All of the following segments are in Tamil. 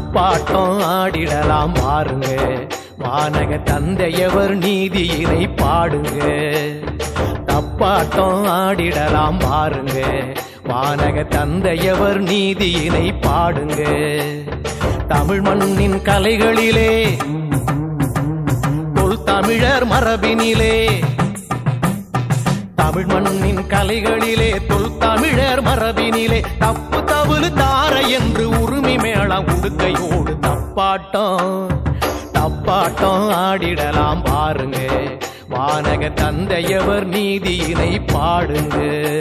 தப்பாட்டம் ஆடிடலாம் பாருங்க வானக தந்தையவர் நீதியினை பாடுங்க தப்பாட்டம் ஆடிடலாம் பாருங்க வானக தந்தையவர் நீதியினை பாடுங்க தமிழ் மண்ணின் கலைகளிலே தொல் தமிழர் மரபினிலே தமிழ் மண்ணின் கலைகளிலே தொல் தமிழர் மரபினிலே தப்பு தவறு தார என்று உரிமை மேளம் உடுக்கையோடு தப்பாட்டம் தப்பாட்டம் ஆடிடலாம் பாருங்க வானக தந்தையவர் நீதியினை பாடுங்க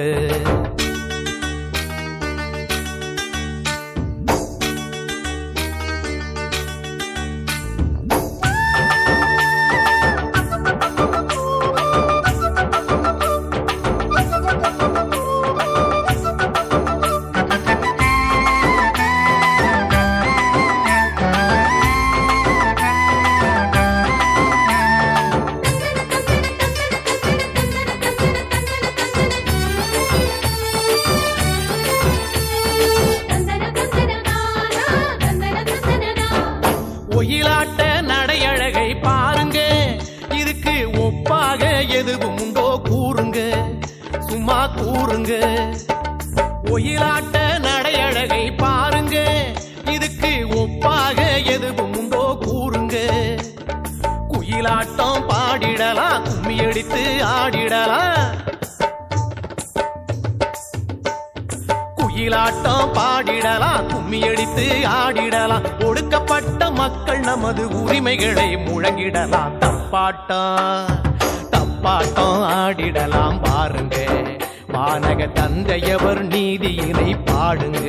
தந்தன தந்தன நானா தந்தன தந்தன நா ஒயிலாட்ட நடையழகை பாருங்க இதுக்கு ஒப்பாக எதுவும் உண்டோ கூறுங்க சும்மா கூறுங்க ஒயிலாட்ட நடையழகை பாருங்க இதுக்கு ஒப்பாக எதுவும் உண்டோ கூறுங்க குயிலாட்டம் பாடிடலாம் கும்மி அடித்து ஆடிடலாம் குயிலாட்டம் பாடிடலாம் கும்மி அடித்து ஆடிடலாம் ஒடுக்கப்பட்ட மக்கள் நமது உரிமைகளை முழங்கிடலாம் தப்பாட்டம் தப்பாட்டம் ஆடிடலாம் பாருங்க வானக தந்தையவர் நீதியினை பாடுங்க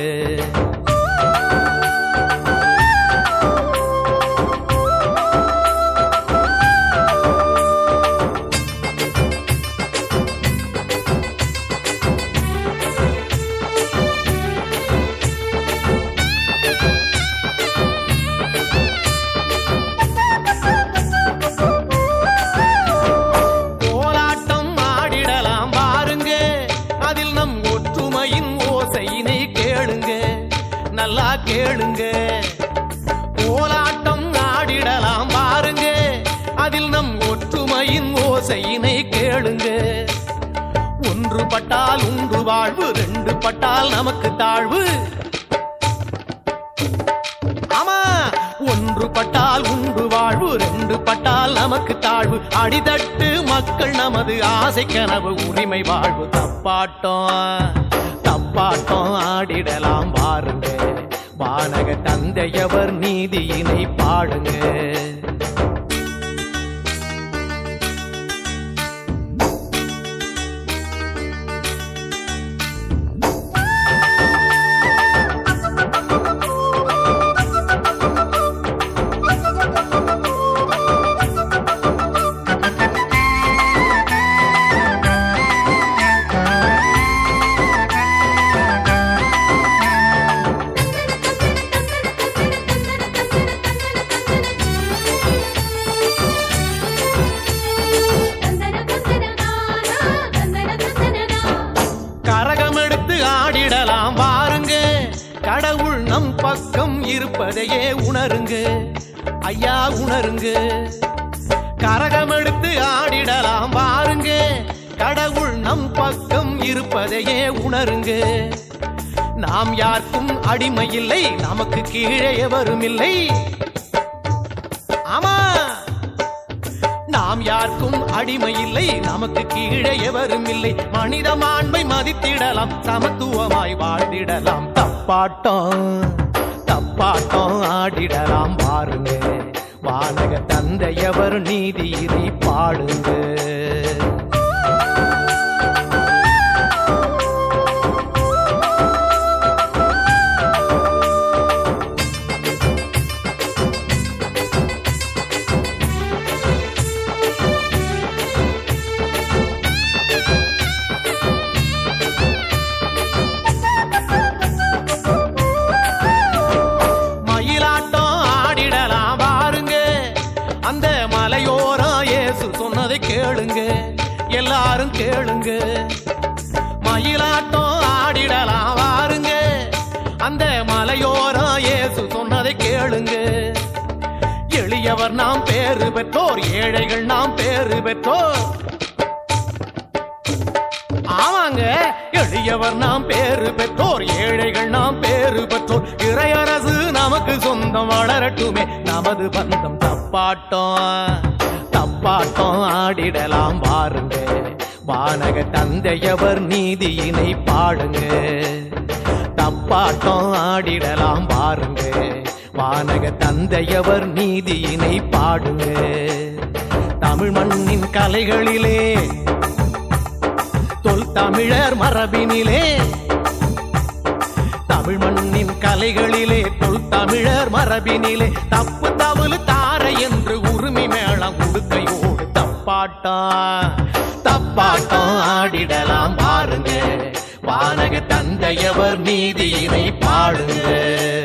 கோலாட்டம் ஆடிடலாம் பாருங்க அதில் நம் ஒற்றுமையின் ஓசையினை கேளுங்க நல்லா கேளுங்க கோலாட்டம் ஆடிடலாம் பாருங்க அதில் நம் ஒற்றுமையின் ஓசையினை கேளுங்க ஒன்று பட்டால் உண்டு வாழ்வு ரெண்டு பட்டால் நமக்கு தாழ்வு ஆமா ஒன்று பட்டால் உண்டு வாழ்வு ரெண்டு பட்டால் நமக்கு தாழ்வு அடிதட்டு மக்கள் நமது ஆசை கனவு உரிமை வாழ்வு தப்பாட்டம் தப்பாட்டம் ஆடிடலாம் பாருங்க வானக தந்தையவர் நீதியினை பாடுங்க தந்தன தந்தன நானா தந்தன தந்தன நா கரகம் எடுத்து ஆடிடலாம் வாருங்க கடவுள் நம் பக்கம் இருப்பதையே உணருங்க ஐயா உணருங்க கரகம் எடுத்து ஆடிடலாம் வாருங்க கடவுள் நம் பக்கம் இருப்பதையே உணருங்க நாம் யாருக்கும் அடிமை இல்லை நமக்கு கீழே எவரும் இல்லை ஆமா நாம் யாருக்கும் அடிமை இல்லை நமக்கு கீழே எவரும் இல்லை மனித மாண்பை மதித்திடலாம் சமத்துவமாய் வாழ்ந்திடலாம் தப்பாட்டம் தப்பாட்டம் ஆடிடலாம் பாருங்க வானக தந்தையவர் நீதியினை பாடுங்க மயிலாட்டம் ஆடிடலாம் பாருங்க அந்த மலையோரம் இயேசு சொன்னதை கேளுங்க கேளுங்க எளியவர் நாம் பேறு பெற்றோர் ஏழைகள் நாம் பேறு பெற்றோர் ஆமாங்க எளியவர் நாம் பேறு பெற்றோர் ஏழைகள் நாம் பேறு பெற்றோர் இறையரசு நமக்கு சொந்தம் வளரட்டுமே நமது பந்தம் தப்பாட்டம் தப்பாட்டம் ஆடிடலாம் பாருங்க வானக தந்தையவர் நீதியினை பாடுங்க தப்பாட்டம் ஆடிடலாம் பாருங்க வானக தந்தையவர் நீதியினை பாடுங்க தமிழ் மண்ணின் கலைகளிலே தொல் தமிழர் மரபினிலே தமிழ் மண்ணின் கலைகளிலே தொல் தமிழர் மரபினிலே தப்பு தவறு தாரை என்று உரிமை மேளம் உடுக்கையோடு தப்பாட்டம் தப்பாட்டம் ஆடிடலாம் பாருங்க வானக தந்தையவர் நீதியினை பாடுங்க